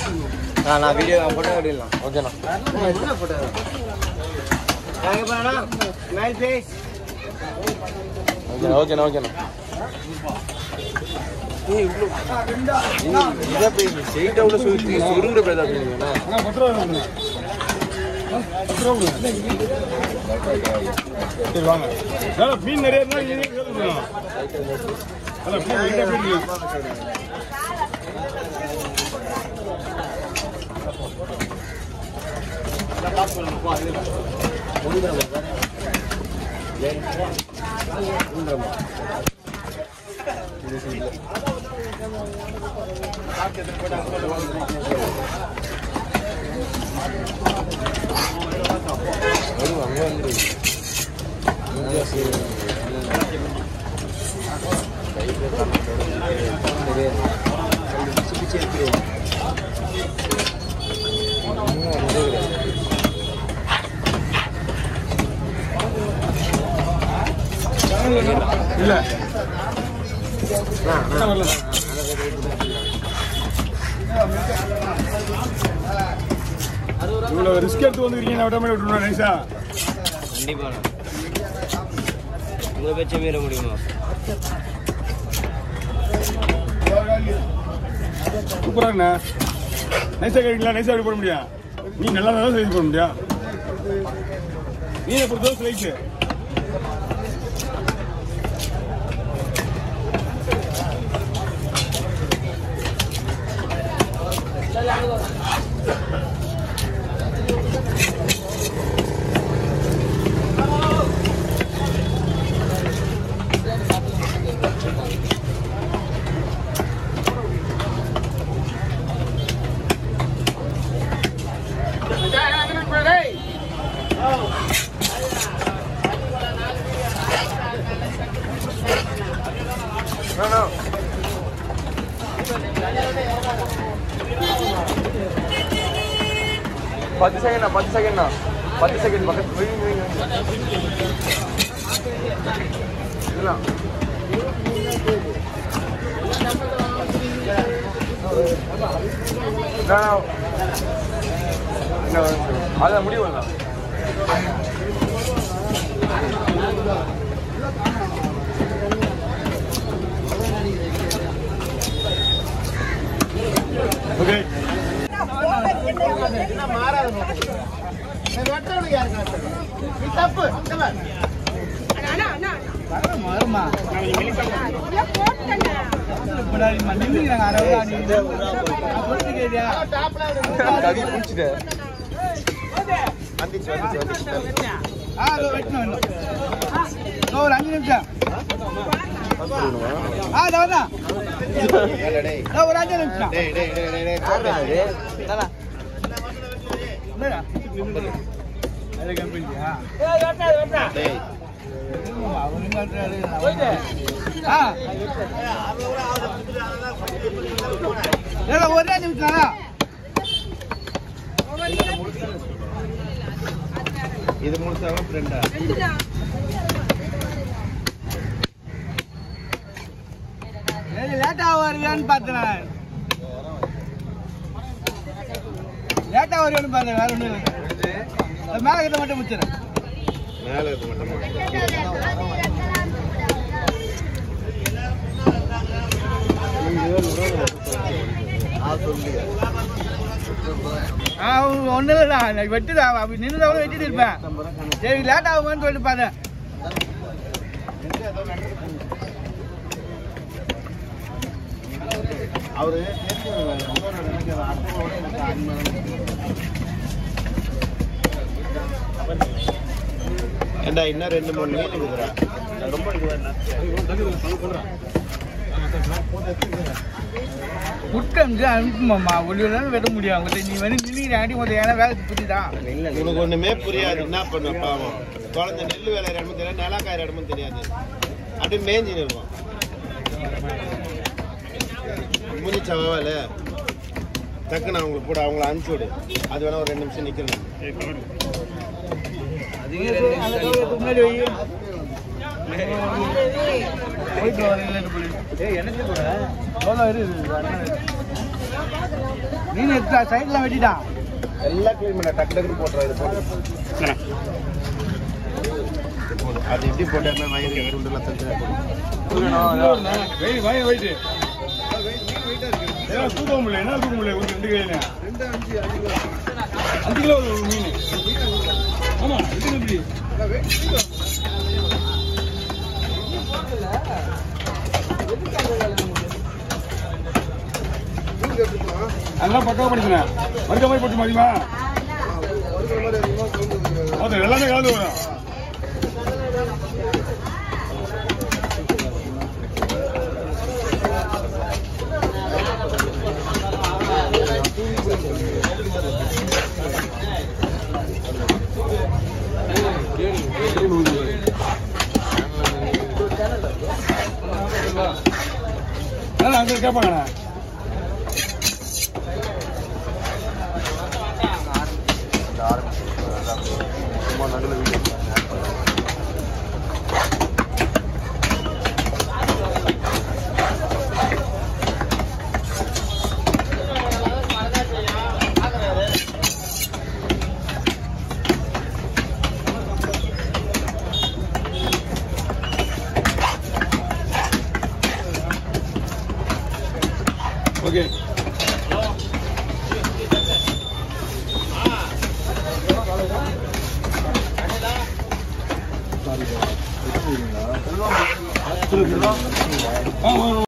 நான் நான் video photo எடுக்கலாம் ஓகேண்ணா என்ன போட்டோ எங்க போறா ஸ்மைல் ஃபேஸ் ஓகேண்ணா ஓகேண்ணா ஓகேண்ணா இதை போய் ஸ்ட்ரெயிட்டாக உள்ள சொல்லி சுருங்குற பேர் அப்படிங்கண்ணா சரி வாங்க நல்லா மீன் நிறைய இருந்தா நீங்க கேட்டுக்கணும். நல்லா மீன் நிறைய மீன் இருக்கு. வரும் அங்கே வந்துரு இல்ல என்ன வரல இவ்வளவு ரிஸ்க் எடுத்து வந்துருக்கீங்க நான் விட மாதிரி விட்டுருவேன் நைஸா கண்டிப்பா உங்க பேச்சை மீற முடியுமா சூப்பரா இருக்குண்ணா நைஸா கேட்கலாம் நைஸா எப்படி போட முடியும் நீ நல்லா தான் சைஸ் போட முடியும் நீ பொறுத்தவரை ஸ்லைக்கு பத்து செகண்ட்ண்ணா பத்து செகண்ட்ண்ணா பத்து செகண்ட் பக்கத்து வைங்க, வைங்க, வைங்க. இதெல்லாம் நான் அதான் முடிவுண்ணா ஓகே கவி பிடிச்சிட்டேன் வந்துச்சு வந்துச்சு வந்துச்சு ஒரு அஞ்சு நிமிஷம் ஆ இதோ வரேன். இதோ ஒரு அஞ்சு நிமிஷம் என்னடா? அது கம்பெனியா? அவர் எங்க இருக்காரு? ஆ. ஏடா, ஒரே நிமிஷம் இது முடிச்சாலும் ஃப்ரெண்டா லேட்டா வருவியான்னு பார்த்தேன் நான். லேட்டா வருவியான்னு பார்த்தேன் வேற ஒன்றும் இல்லை அது மேலே கிட்ட மட்டும் முடிச்சிடறேன் மேல இருக்க மாட்டேன் ஆ ஒன்றும் இல்லைடா எனக்கு வெட்டுதான் அப்படி நின்று தான் வெட்டிட்டு இருப்பேன் சரி லேட் ஆகுமான்னு சொல்லிட்டு பார்த்தேன் அவரு ஏண்டா இன்னும் ரெண்டு மூணு மீன் இருக்குதுடா ரொம்ப முட்டை அனுப்புமாம்மா ஒரு நாள் வெட்ட முடியும் அவங்க நீ வந்து நின்று ஆடி முதல் ஏன்னா வேலை புரியுதா உனக்கு ஒண்ணுமே புரியாது என்ன பண்ண பாவம் குழந்தை நெல் வேலை இடமும் தெரியாது நிலாக்காயிற இடமும் தெரியாது அப்படியே மேஞ்சி இருக்கும் முடிச்சா வேலை டக்குன்னு அவங்களுக்கு கூட அவங்கள அனுப்பிச்சு விடு அது வேணா ஒரு ரெண்டு நிமிஷம் நிக்கணும் முன்னாடி வை போயிட்டு வரீங்களா எனக்கு கூட எவ்வளோ இரு மீன் எடுத்தா சைட்லாம் வெட்டிட்டான் எல்லாம் க்ளீன் பண்ண டக்கு டக்குன்னு போட்டுறோம் இது போட்டு போடு. அது எப்படி போட்டா வயிறு துண்டுலாம் தனித்தனியா போடும் வெயிட் வாங்கி வெயிட் ஏன்னா தூக்க முடியல என்ன தூக்க முடியல ஒரு ரெண்டு கையில அஞ்சு கிலோ ஒரு மீன் ஆமா ரெண்டு எப்படி அதெல்லாம் பக்காவா படிக்கிறேன் மறுக்க மாதிரி போட்டு மதியமா அது எல்லாமே கலந்து வரும் அதான் அங்க கேட்பாங்கண்ணா சும்மா நடுவில் வீடியோ ஓகே ஆ